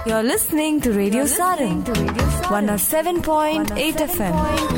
You're listening to Radio Sarin, 107.8 FM.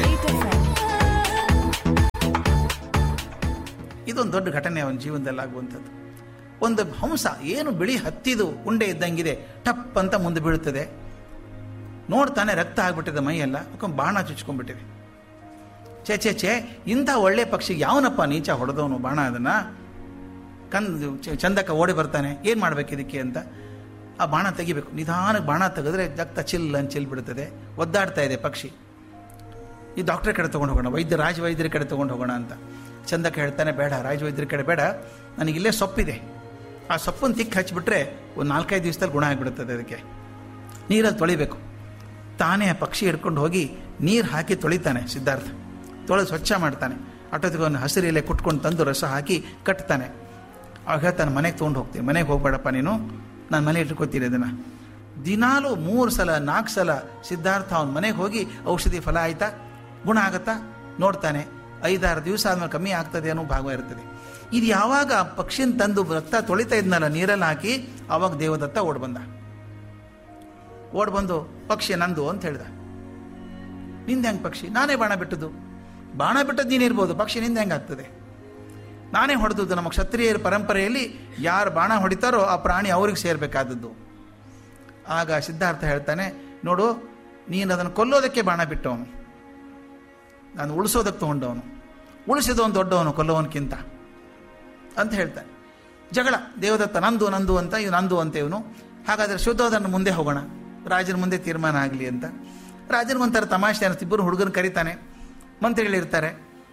ಇದೊಂದು ದೊಡ್ಡ ಘಟನೆ ಅವನ ಜೀವನದಲ್ಲಿ ಆಗುವಂಥದ್ದು ಒಂದು ಹಂಸ ಏನು ಬಿಳಿ ಹತ್ತಿದು ಉಂಡೆ ಇದ್ದಂಗಿದೆ ಟಪ್ ಅಂತ ಮುಂದೆ ಬೀಳುತ್ತದೆ ನೋಡ್ತಾನೆ ರಕ್ತ ಆಗ್ಬಿಟ್ಟಿದೆ ಮೈಯೆಲ್ಲ ಯಾಕಂದ್ರೆ ಬಾಣ ಚುಚ್ಕೊಂಡ್ಬಿಟ್ಟಿದೆ ಛೇ ಛೇ ಛೇ ಇಂಥ ಒಳ್ಳೆ ಪಕ್ಷಿಗೆ ಯಾವನಪ್ಪ ನೀಚ ಹೊಡೆದವನು ಬಾಣ ಅದನ್ನ ಕಂದು ಚ- ಚಂದಕ ಓಡಿ ಬರ್ತಾನೆ ಏನು ಮಾಡ್ಬೇಕು ಇದಕ್ಕೆ ಅಂತ ಆ ಬಾಣ ತೆಗಿಬೇಕು ನಿಧಾನಕ್ಕೆ ಬಾಣ ತೆಗೆದ್ರೆ ರಕ್ತ ಚಿಲ್ ಅಂತ ಚಿಲ್ ಬಿಡುತ್ತದೆ ಒದ್ದಾಡ್ತಾ ಇದೆ ಪಕ್ಷಿ ಈ ಡಾಕ್ಟರ್ ಕಡೆ ತೊಗೊಂಡು ಹೋಗೋಣ ವೈದ್ಯ ರಾಜ ವೈದ್ಯರ ಕಡೆ ತೊಗೊಂಡು ಹೋಗೋಣ ಅಂತ ಚಂದಕ್ಕೆ ಹೇಳ್ತಾನೆ ಬೇಡ ರಾಜ ವೈದ್ಯರ ಕಡೆ ಬೇಡ ನನಗಿಲ್ಲೇ ಸೊಪ್ಪಿದೆ ಆ ಸೊಪ್ಪನ್ನು ತಿಕ್ಕಿ ಹಚ್ಚಿಬಿಟ್ರೆ ಒಂದು ನಾಲ್ಕೈದು ದಿವಸದಲ್ಲಿ ಗುಣ ಆಗಿಬಿಡುತ್ತದೆ ಅದಕ್ಕೆ ನೀರಲ್ಲಿ ತೊಳಿಬೇಕು ತಾನೇ ಆ ಪಕ್ಷಿ ಹಿಡ್ಕೊಂಡು ಹೋಗಿ ನೀರು ಹಾಕಿ ತೊಳಿತಾನೆ ಸಿದ್ಧಾರ್ಥ ತೊಳೆದು ಸ್ವಚ್ಛ ಮಾಡ್ತಾನೆ ಅಟೋದಿಗೆ ಒಂದು ಹಸಿರು ಎಲೆ ಕುಟ್ಕೊಂಡು ತಂದು ರಸ ಹಾಕಿ ಕಟ್ತಾನೆ ಅವಾಗ ಹೇಳ್ತಾನೆ ಮನೆಗೆ ತೊಗೊಂಡು ಹೋಗ್ತೀನಿ ಮನೆಗೆ ಹೋಗ್ಬೇಡಪ್ಪ ನೀನು ನಾನು ಮನೆ ಇಟ್ಕೋತೀನಿ ಅದನ್ನು ದಿನಾಲೂ ಮೂರು ಸಲ ನಾಲ್ಕು ಸಲ ಸಿದ್ಧಾರ್ಥ ಅವನ ಮನೆಗೆ ಹೋಗಿ ಔಷಧಿ ಫಲ ಆಯ್ತಾ ಗುಣ ಆಗತ್ತಾ ನೋಡ್ತಾನೆ ಐದಾರು ದಿವಸ ಆದ್ಮೇಲೆ ಕಮ್ಮಿ ಆಗ್ತದೆ ಅನ್ನೋ ಭಾಗ ಇರ್ತದೆ ಇದು ಯಾವಾಗ ಆ ಪಕ್ಷಿನ ತಂದು ರಕ್ತ ತೊಳಿತಾ ಇದ್ನಲ್ಲ ನೀರಲ್ಲಿ ಹಾಕಿ ಅವಾಗ ದೇವದತ್ತ ಓಡ್ ಬಂದ ಓಡ್ ಬಂದು ಪಕ್ಷಿ ನಂದು ಅಂತ ಹೇಳ್ದ ನಿಂದ ಹೆಂಗ್ ಪಕ್ಷಿ ನಾನೇ ಬಾಣ ಬಿಟ್ಟದ್ದು ಬಾಣ ಬಿಟ್ಟದ್ದು ನೀನಿರ್ಬೋದು ಪಕ್ಷಿ ನಿಂದ ಹೆಂಗಾಗ್ತದೆ ನಾನೇ ಹೊಡೆದದ್ದು ನಮ್ಮ ಕ್ಷತ್ರಿಯರ ಪರಂಪರೆಯಲ್ಲಿ ಯಾರು ಬಾಣ ಹೊಡಿತಾರೋ ಆ ಪ್ರಾಣಿ ಅವ್ರಿಗೆ ಸೇರಬೇಕಾದದ್ದು ಆಗ ಸಿದ್ಧಾರ್ಥ ಹೇಳ್ತಾನೆ ನೋಡು ನೀನು ಅದನ್ನು ಕೊಲ್ಲೋದಕ್ಕೆ ಬಾಣ ಬಿಟ್ಟವನು ನಾನು ಉಳಿಸೋದಕ್ಕೆ ತೊಗೊಂಡವನು ಉಳಿಸಿದವನು ದೊಡ್ಡವನು ಕೊಲ್ಲೋವನ್ಕಿಂತ ಅಂತ ಹೇಳ್ತಾನೆ ಜಗಳ ದೇವದತ್ತ ನಂದು ನಂದು ಅಂತ ಇವ್ ನಂದು ಅಂತ ಇವನು ಹಾಗಾದ್ರೆ ಶುದ್ಧೋಧನ ಮುಂದೆ ಹೋಗೋಣ ರಾಜನ ಮುಂದೆ ತೀರ್ಮಾನ ಆಗಲಿ ಅಂತ ರಾಜನಿಗೊಂಥರ ತಮಾಷೆ ಅನ್ನಿಸ್ತು ಇಬ್ಬರು ಹುಡುಗನ ಕರೀತಾನೆ ಮಂತ್ರಿಗಳಿರ್ತಾರೆ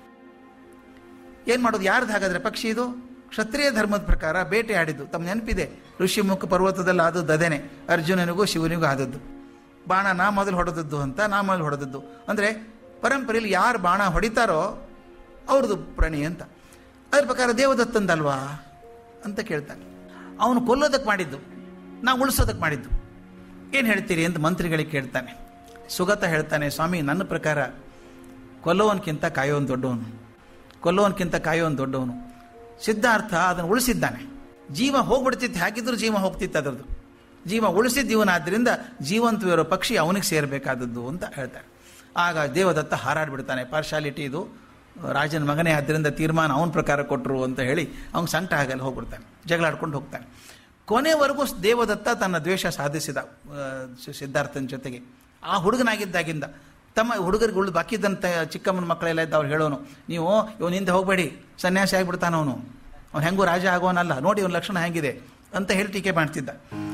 ಏನು ಮಾಡೋದು ಯಾರ್ದು ಹಾಗಾದ್ರೆ ಪಕ್ಷಿ ಇದು ಕ್ಷತ್ರಿಯ ಧರ್ಮದ ಪ್ರಕಾರ ಬೇಟೆ ಆಡಿದ್ದು ತಮ್ಮ ನೆನಪಿದೆ ಋಷಿಮುಖ ಪರ್ವತದಲ್ಲಿ ಆದದ್ದು ಅದೇನೆ ಅರ್ಜುನನಿಗೂ ಶಿವನಿಗೂ ಆದದ್ದು ಬಾಣ ನಾ ಮೊದಲು ಹೊಡೆದದ್ದು ಅಂತ ನಾ ಮೊದಲು ಹೊಡೆದದ್ದು ಅಂದರೆ ಪರಂಪರೆಯಲ್ಲಿ ಯಾರು ಬಾಣ ಹೊಡಿತಾರೋ ಅವ್ರದ್ದು ಪ್ರಾಣಿ ಅಂತ ಅದ್ರ ಪ್ರಕಾರ ದೇವದತ್ತಂದಲ್ವಾ ಅಂತ ಕೇಳ್ತಾನೆ ಅವನು ಕೊಲ್ಲೋದಕ್ಕೆ ಮಾಡಿದ್ದು ನಾ ಉಳಿಸೋದಕ್ಕೆ ಮಾಡಿದ್ದು ಏನು ಹೇಳ್ತೀರಿ ಅಂತ ಮಂತ್ರಿಗಳಿಗೆ ಕೇಳ್ತಾನೆ ಸುಗತ ಹೇಳ್ತಾನೆ ಸ್ವಾಮಿ ನನ್ನ ಪ್ರಕಾರ ಕೊಲ್ಲೋವನ್ಕಿಂತ ಕಾಯೋನ್ ದೊಡ್ಡವನು ಕೊಲ್ಲೋವನ್ಕಿಂತ ಕಾಯೋನ್ ದೊಡ್ಡವನು ಸಿದ್ಧಾರ್ಥ ಅದನ್ನು ಉಳಿಸಿದ್ದಾನೆ ಜೀವ ಹೋಗ್ಬಿಡ್ತಿತ್ತು ಹಾಕಿದ್ರು ಜೀವ ಹೋಗ್ತಿತ್ತು ಅದರದ್ದು ಜೀವ ಉಳಿಸಿದ ಜೀವನ ಆದ್ದರಿಂದ ಜೀವಂತವಿರೋ ಪಕ್ಷಿ ಅವನಿಗೆ ಸೇರಬೇಕಾದದ್ದು ಅಂತ ಹೇಳ್ತಾರೆ ಆಗ ದೇವದತ್ತ ಹಾರಾಡ್ಬಿಡ್ತಾನೆ ಪಾರ್ಶಾಲಿಟಿ ಇದು ರಾಜನ ಮಗನೇ ಆದ್ದರಿಂದ ತೀರ್ಮಾನ ಅವನ ಪ್ರಕಾರ ಕೊಟ್ಟರು ಅಂತ ಹೇಳಿ ಅವ್ನು ಸಂಕಟ ಆಗಲ್ಲ ಹೋಗ್ಬಿಡ್ತಾನೆ ಜಗಳಾಡ್ಕೊಂಡು ಹೋಗ್ತಾನೆ ಕೊನೆವರೆಗೂ ದೇವದತ್ತ ತನ್ನ ದ್ವೇಷ ಸಾಧಿಸಿದ ಆ, ಸಿದ್ಧಾರ್ಥನ ಜೊತೆಗೆ ಆ ಹುಡುಗನಾಗಿದ್ದಾಗಿಂದ ತಮ್ಮ ಹುಡುಗರಿಗೆ ಉಳಿದು ಬಾಕಿದ್ದಂಥ ಚಿಕ್ಕಮ್ಮನ ಮಕ್ಕಳೆಲ್ಲ ಇದ್ದ ಅವ್ರು ಹೇಳೋನು ನೀವು ಇವನಿಂದ ಹೋಗಬೇಡಿ ಸನ್ಯಾಸಿ ಆಗಿಬಿಡ್ತಾನ ಅವನು ಅವ್ನು ಹೆಂಗೂ ರಾಜ ಆಗೋನಲ್ಲ ನೋಡಿ ಅವನ ಲಕ್ಷಣ ಹೆಂಗಿದೆ ಅಂತ ಹೇಳಿ ಟೀಕೆ ಮಾಡ್ತಿದ್ದ